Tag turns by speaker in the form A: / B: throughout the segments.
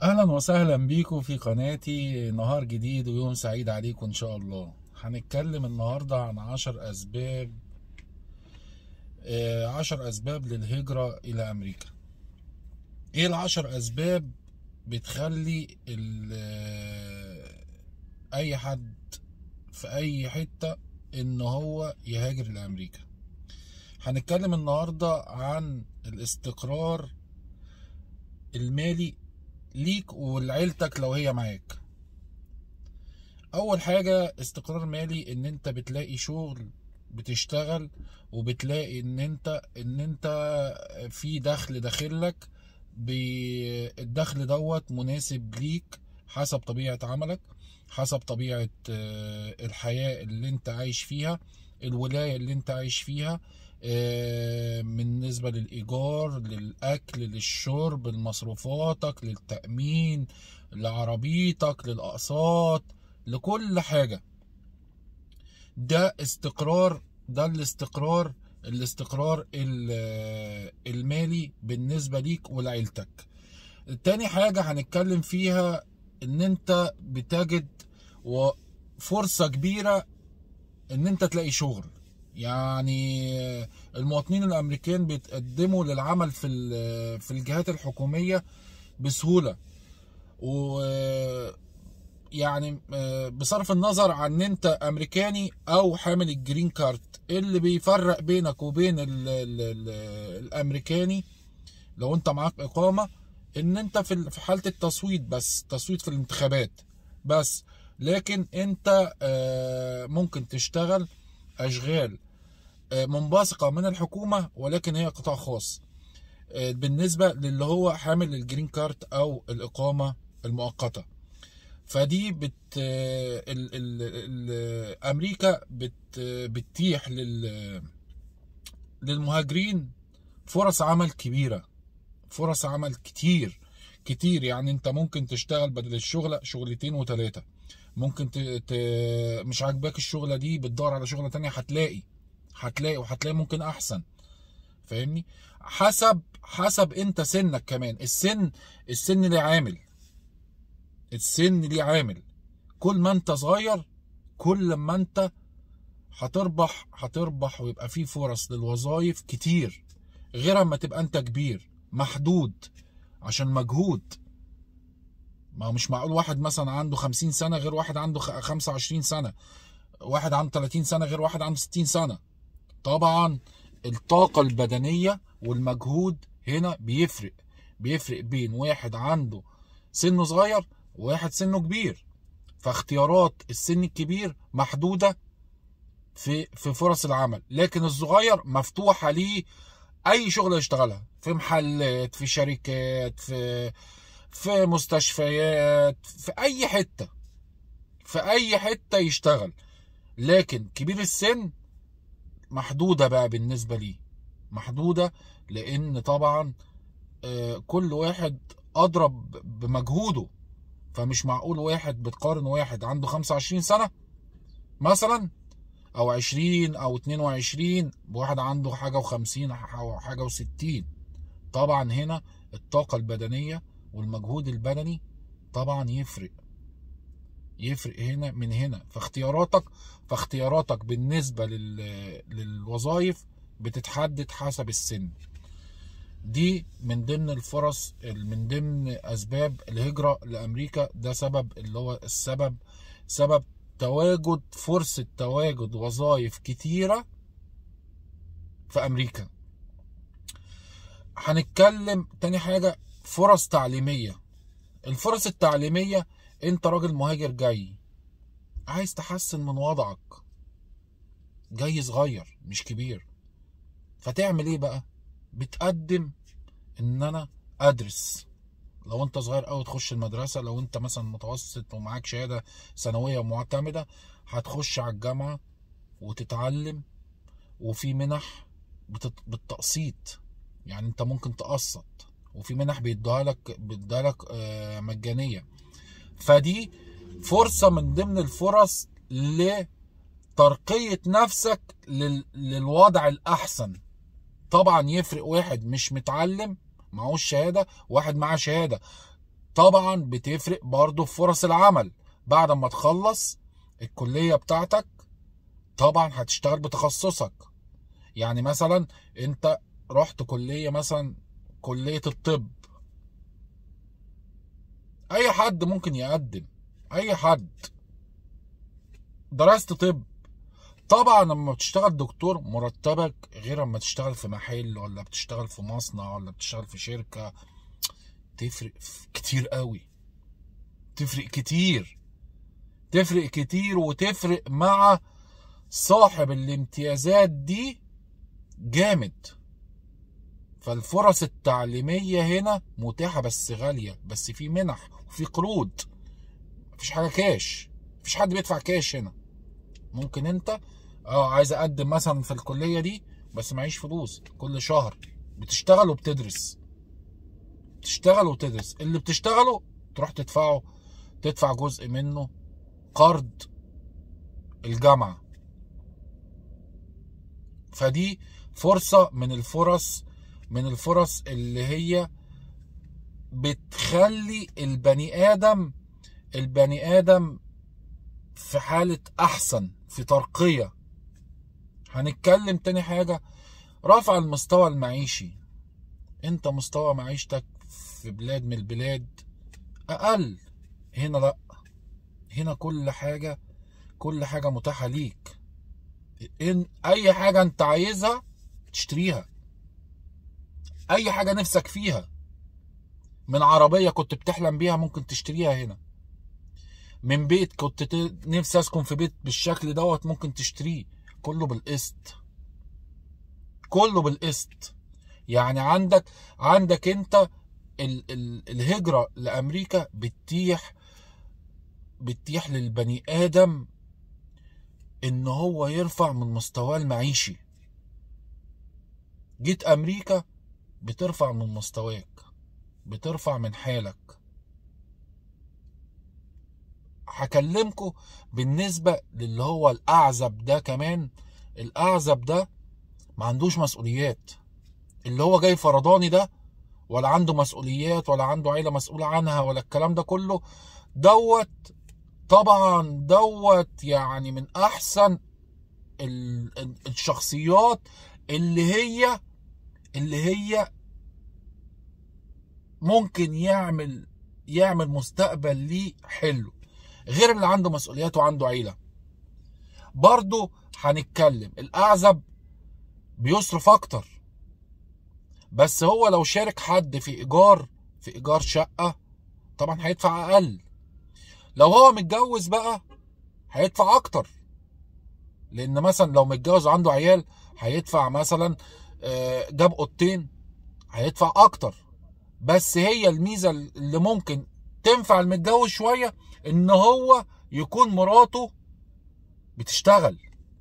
A: اهلا وسهلا بيكم في قناتي نهار جديد ويوم سعيد عليكم ان شاء الله هنتكلم النهاردة عن عشر اسباب آه، عشر اسباب للهجرة الى امريكا ايه العشر اسباب بتخلي ال- آه، اي حد في اي حتة ان هو يهاجر لامريكا هنتكلم النهاردة عن الاستقرار المالي ليك ولعيلتك لو هي معاك اول حاجة استقرار مالي ان انت بتلاقي شغل بتشتغل وبتلاقي ان انت ان انت في دخل داخلك بي- الدخل دوت مناسب ليك حسب طبيعة عملك حسب طبيعة آه، الحياة اللي انت عايش فيها الولاية اللي انت عايش فيها آه، بالنسبة للإيجار للأكل للشرب لمصروفاتك للتأمين لعربيتك للأقساط لكل حاجة ده استقرار ده الاستقرار الاستقرار ال- المالي بالنسبة ليك ولعيلتك تاني حاجة هنتكلم فيها ان انت بتجد و- فرصة كبيرة ان انت تلاقي شغل يعني المواطنين الامريكان بيتقدموا للعمل في ال- في الجهات الحكومية بسهولة و يعني آه، بصرف النظر عن ان انت امريكاني او حامل الجرين كارد اللي بيفرق بينك وبين ال ال ال الامريكاني لو انت معاك اقامه ان انت في ال- في حاله التصويت بس تصويت في الانتخابات بس لكن انت آه، ممكن تشتغل اشغال آه، منبثقه من الحكومه ولكن هي قطاع خاص آه، بالنسبه للي هو حامل الجرين كارد او الاقامه المؤقته فدي بت ال... ال... ال... امريكا بت... بتتيح لل... للمهاجرين فرص عمل كبيره فرص عمل كتير كتير يعني انت ممكن تشتغل بدل الشغله شغلتين وثلاثه ممكن ت... ت... مش عاجباك الشغله دي بتدور على شغله تانية هتلاقي هتلاقي وهتلاقي ممكن احسن فاهمني حسب حسب انت سنك كمان السن السن ليه عامل السن ليه عامل كل ما انت صغير كل ما انت هتربح هتربح ويبقى في فرص للوظائف كتير غير اما تبقى انت كبير محدود عشان مجهود ما هو مش معقول واحد مثلا عنده 50 سنة غير واحد عنده خ- 25 سنة واحد عنده 30 سنة غير واحد عنده 60 سنة طبعا الطاقة البدنية والمجهود هنا بيفرق بيفرق بين واحد عنده سنه صغير وواحد سنه كبير فاختيارات السن الكبير محدودة في في فرص العمل لكن الصغير مفتوحة ليه أي شغل يشتغلها في محلات في شركات في في مستشفيات في أي حتة في أي حتة يشتغل لكن كبير السن محدودة بقى بالنسبة ليه محدودة لأن طبعا آه، كل واحد أضرب بمجهوده فمش معقول واحد بتقارن واحد عنده 25 سنة مثلا أو 20 أو 22 بواحد عنده حاجة و50 أو حاجة و60 طبعا هنا الطاقة البدنية والمجهود البدني طبعا يفرق يفرق هنا من هنا فاختياراتك فاختياراتك بالنسبة لل... للوظائف بتتحدد حسب السن دي من ضمن الفرص من ضمن اسباب الهجرة لامريكا ده سبب اللي هو السبب سبب تواجد فرصة تواجد وظائف كتيرة في امريكا هنتكلم تاني حاجة فرص تعليمية الفرص التعليمية انت راجل مهاجر جاي عايز تحسن من وضعك جاي صغير مش كبير فتعمل ايه بقى بتقدم ان انا ادرس لو انت صغير قوي تخش المدرسه لو انت مثلا متوسط ومعاك شهاده ثانويه معتمده هتخش على الجامعه وتتعلم وفي منح بتت... بالتقسيط يعني انت ممكن تقسط وفي منح بيدوها لك بيدوها لك آه، مجانيه فدي فرصه من ضمن الفرص لترقيه نفسك لل... للوضع الاحسن طبعا يفرق واحد مش متعلم معهوش شهاده واحد معاه شهاده طبعا بتفرق برضه في فرص العمل بعد ما تخلص الكلية بتاعتك طبعا هتشتغل بتخصصك يعني مثلا انت رحت كلية مثلا كلية الطب اي حد ممكن يقدم اي حد درست طب طبعا لما بتشتغل دكتور مرتبك غير لما تشتغل في محل ولا بتشتغل في مصنع ولا بتشتغل في شركة تفرق كتير قوي تفرق كتير تفرق كتير وتفرق مع صاحب الامتيازات دي جامد فالفرص التعليمية هنا متاحة بس غالية بس في منح وفي قروض مفيش حاجة كاش مفيش حد بيدفع كاش هنا ممكن انت اه عايز اقدم مثلا في الكلية دي بس معيش فلوس كل شهر بتشتغل وبتدرس بتشتغل وتدرس اللي بتشتغله تروح تدفعه تدفع جزء منه قرض الجامعة فدي فرصة من الفرص من الفرص اللي هي بتخلي البني آدم البني آدم في حالة أحسن في ترقية هنتكلم تاني حاجة رفع المستوى المعيشي انت مستوى معيشتك في بلاد من البلاد أقل هنا لأ هنا كل حاجة كل حاجة متاحة ليك إن أي حاجة أنت عايزها تشتريها أي حاجة نفسك فيها من عربية كنت بتحلم بيها ممكن تشتريها هنا من بيت كنت ت- نفسي أسكن في بيت بالشكل دوت ممكن تشتريه كله بالقسط كله بالقسط يعني عندك عندك انت ال ال الهجرة لأمريكا بتتيح بتتيح للبني آدم إن هو يرفع من مستواه المعيشي جيت أمريكا بترفع من مستواك بترفع من حالك هكلمكم بالنسبة للي هو الأعزب ده كمان الأعزب ده ما عندوش مسؤوليات اللي هو جاي فرداني ده ولا عنده مسؤوليات ولا عنده عيلة مسؤولة عنها ولا الكلام ده كله دوت طبعا دوت يعني من احسن ال- ال- الشخصيات اللي هي اللي هي ممكن يعمل يعمل مستقبل ليه حلو غير اللي عنده مسؤوليات وعنده عيلة برضه هنتكلم الأعزب بيصرف أكتر بس هو لو شارك حد في إيجار في إيجار شقة طبعا هيدفع أقل لو هو متجوز بقى هيدفع أكتر لأن مثلا لو متجوز وعنده عيال هيدفع مثلا آه، جاب أوضتين هيدفع أكتر بس هي الميزة اللي ممكن تنفع المتجوز شوية إن هو يكون مراته بتشتغل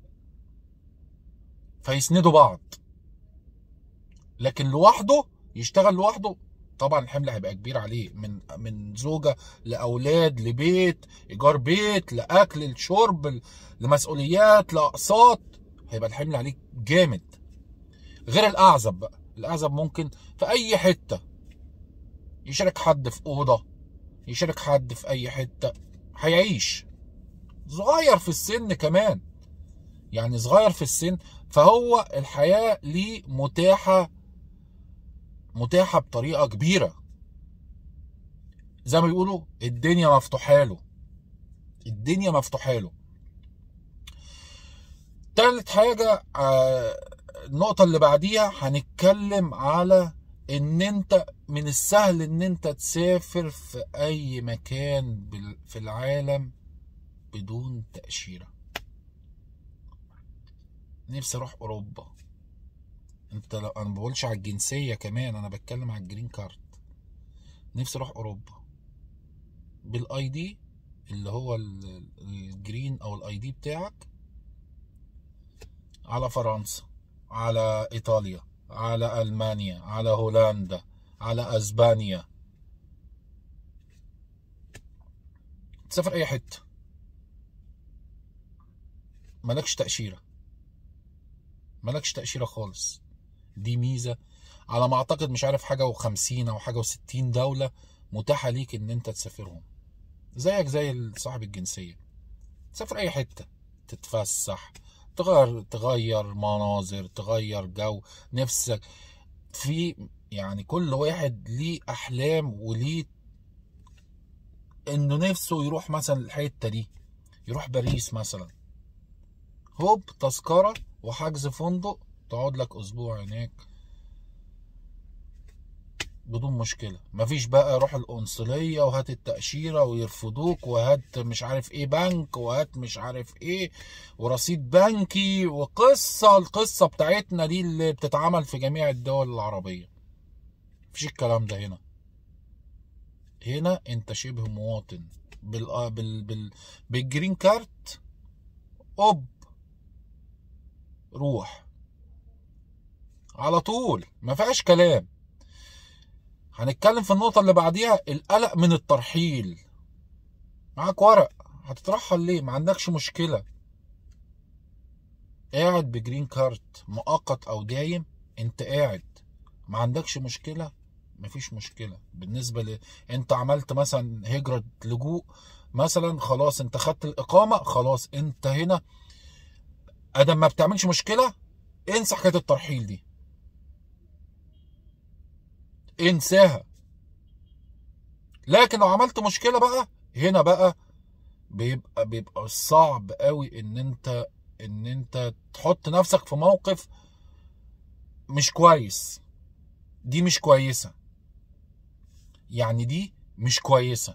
A: فيسندوا بعض لكن لوحده يشتغل لوحده طبعا الحمل هيبقى كبير عليه من من زوجه لاولاد لبيت ايجار بيت لاكل لشرب لمسؤوليات لاقساط هيبقى الحمل عليه جامد غير الاعزب بقى الاعزب ممكن في اي حته يشارك حد في اوضه يشارك حد في اي حته هيعيش صغير في السن كمان يعني صغير في السن فهو الحياه ليه متاحه متاحه بطريقه كبيره زي ما بيقولوا الدنيا مفتوحه له الدنيا مفتوحه له تالت حاجه آه، النقطه اللي بعديها هنتكلم على ان انت من السهل ان انت تسافر في اي مكان بال- في العالم بدون تاشيره نفسي اروح اوروبا انت لو انا ما بقولش على الجنسيه كمان انا بتكلم على الجرين كارد نفسي اروح اوروبا بالاي دي اللي هو ال- الجرين او الاي دي بتاعك على فرنسا على ايطاليا على المانيا على هولندا على اسبانيا تسافر اي حته مالكش تاشيره مالكش تاشيره خالص دي ميزه على ما اعتقد مش عارف حاجه و50 او حاجه و60 دوله متاحه ليك ان انت تسافرهم زيك زي صاحب الجنسيه تسافر اي حته تتفسح تغير تغير مناظر تغير جو نفسك في يعني كل واحد ليه احلام وليه انه نفسه يروح مثلا الحته دي يروح باريس مثلا هوب تذكره وحجز فندق تقعد لك اسبوع هناك بدون مشكلة مفيش بقى روح القنصلية وهات التأشيرة ويرفضوك وهات مش عارف ايه بنك وهات مش عارف ايه ورصيد بنكي وقصة القصة بتاعتنا دي اللي بتتعمل في جميع الدول العربية مفيش الكلام ده هنا هنا انت شبه مواطن بال بال بال بالجرين كارت اوب روح على طول ما فيهاش كلام هنتكلم في النقطة اللي بعديها القلق من الترحيل معاك ورق هتترحل ليه ما عندكش مشكلة قاعد بجرين كارت مؤقت او دايم انت قاعد ما عندكش مشكلة مفيش مشكلة بالنسبة ل انت عملت مثلا هجرة لجوء مثلا خلاص انت خدت الاقامة خلاص انت هنا ادم ما بتعملش مشكلة انسى حكاية الترحيل دي انساها لكن لو عملت مشكلة بقى هنا بقى بيبقى بيبقى صعب قوي ان انت ان انت تحط نفسك في موقف مش كويس دي مش كويسة يعني دي مش كويسة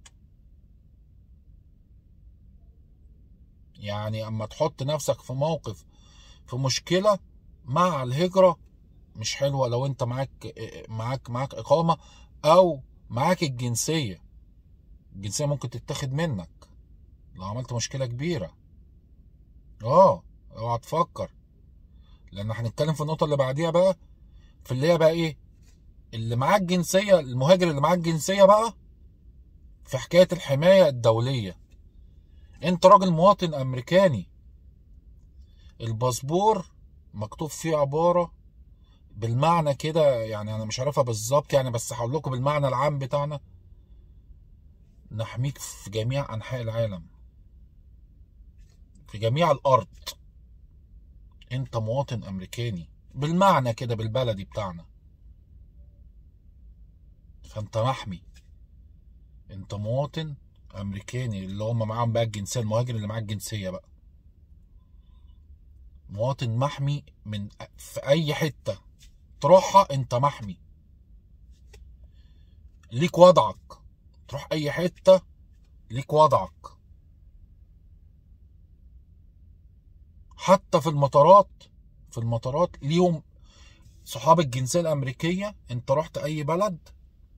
A: يعني اما تحط نفسك في موقف في مشكلة مع الهجرة مش حلوة لو انت معاك معاك معاك اقامة او معاك الجنسية الجنسية ممكن تتاخد منك لو عملت مشكلة كبيرة اه اوعى تفكر لان هنتكلم في النقطة اللي بعديها بقى في اللي هي بقى ايه اللي معاه الجنسية المهاجر اللي معاه الجنسية بقى في حكاية الحماية الدولية انت راجل مواطن امريكاني الباسبور مكتوب فيه عبارة بالمعنى كده يعني انا مش عارفها بالظبط يعني بس هقول لكم بالمعنى العام بتاعنا نحميك في جميع انحاء العالم في جميع الارض انت مواطن امريكاني بالمعنى كده بالبلدي بتاعنا فانت محمي انت مواطن امريكاني اللي هم معاهم بقى الجنسيه المهاجر اللي معاه الجنسيه بقى مواطن محمي من في اي حته تروحها انت محمي ليك وضعك تروح اي حته ليك وضعك حتى في المطارات في المطارات ليهم صحاب الجنسيه الامريكيه انت رحت اي بلد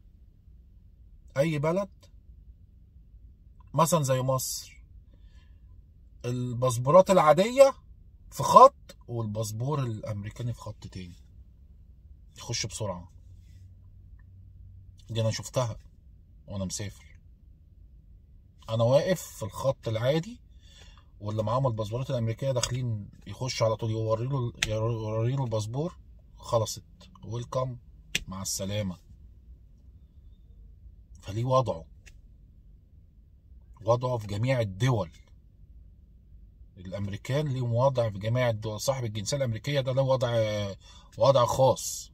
A: اي بلد مثلا زي مصر الباسبورات العاديه في خط والباسبور الامريكاني في خط تاني يخش بسرعه دي انا شفتها وانا مسافر انا واقف في الخط العادي واللي معاهم الباسبورات الامريكيه داخلين يخش على طول يوري له يوري له الباسبور خلصت ويلكم مع السلامه فليه وضعه وضعه في جميع الدول الامريكان ليهم وضع في جميع الدول صاحب الجنسيه الامريكيه ده له وضع وضع خاص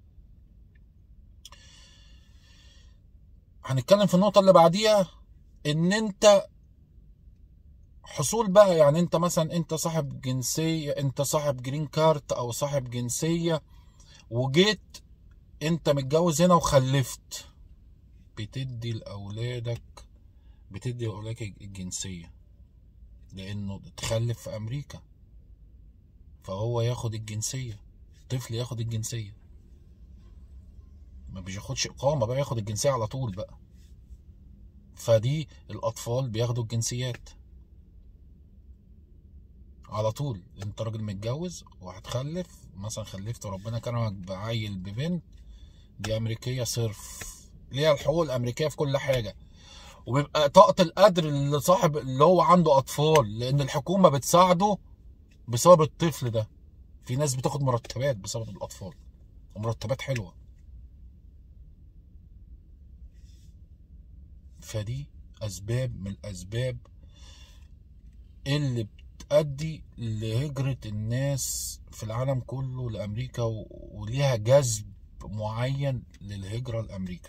A: هنتكلم في النقطه اللي بعديها ان انت حصول بقى يعني انت مثلا انت صاحب جنسيه انت صاحب جرين كارت او صاحب جنسيه وجيت انت متجوز هنا وخلفت بتدي لاولادك بتدي لاولادك الجنسيه لانه تخلف في امريكا فهو ياخد الجنسيه الطفل ياخد الجنسيه ما بياخدش اقامه بقى ياخد الجنسيه على طول بقى فدي الاطفال بياخدوا الجنسيات على طول انت راجل متجوز وهتخلف مثلا خلفت وربنا كرمك بعيل ببنت دي امريكيه صرف ليها الحقوق الامريكيه في كل حاجه وبيبقى طاقه القدر اللي صاحب اللي هو عنده اطفال لان الحكومه بتساعده بسبب الطفل ده في ناس بتاخد مرتبات بسبب الاطفال ومرتبات حلوه فدي اسباب من الاسباب اللي بتؤدي لهجرة الناس في العالم كله لأمريكا و- وليها جذب معين للهجرة لأمريكا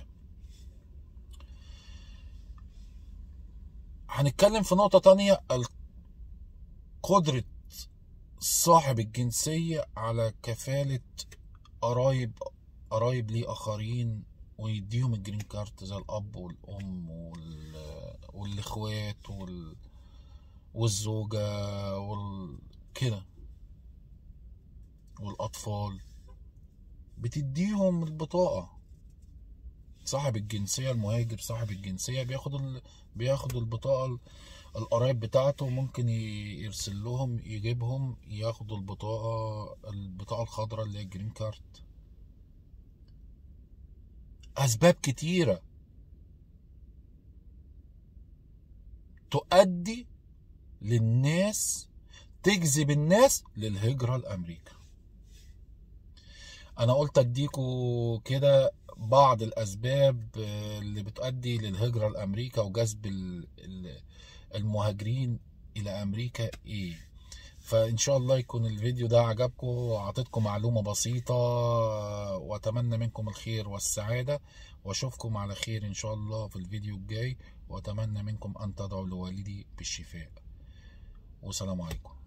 A: هنتكلم في نقطة تانية ال- قدرة صاحب الجنسية على كفالة قرايب قرايب ليه آخرين ويديهم الجرين كارت زي الأب والأم وال... والإخوات وال... والزوجة وال... كده والأطفال بتديهم البطاقة صاحب الجنسية المهاجر صاحب الجنسية بياخد ال... بياخد البطاقة ال- القرايب بتاعته ممكن ي- يرسل لهم يجيبهم ياخدوا البطاقة البطاقة الخضراء اللي هي الجرين كارت أسباب كتيرة تؤدي للناس تجذب الناس للهجرة لأمريكا أنا قلت أديكوا كده بعض الأسباب آه، اللي بتؤدي للهجرة لأمريكا وجذب ال- ال- المهاجرين إلى أمريكا إيه فإن شاء الله يكون الفيديو ده عجبكم وعطيتكم معلومة بسيطة آه، وأتمنى منكم الخير والسعادة وأشوفكم على خير إن شاء الله في الفيديو الجاي وأتمنى منكم أن تدعوا لوالدي بالشفاء والسلام عليكم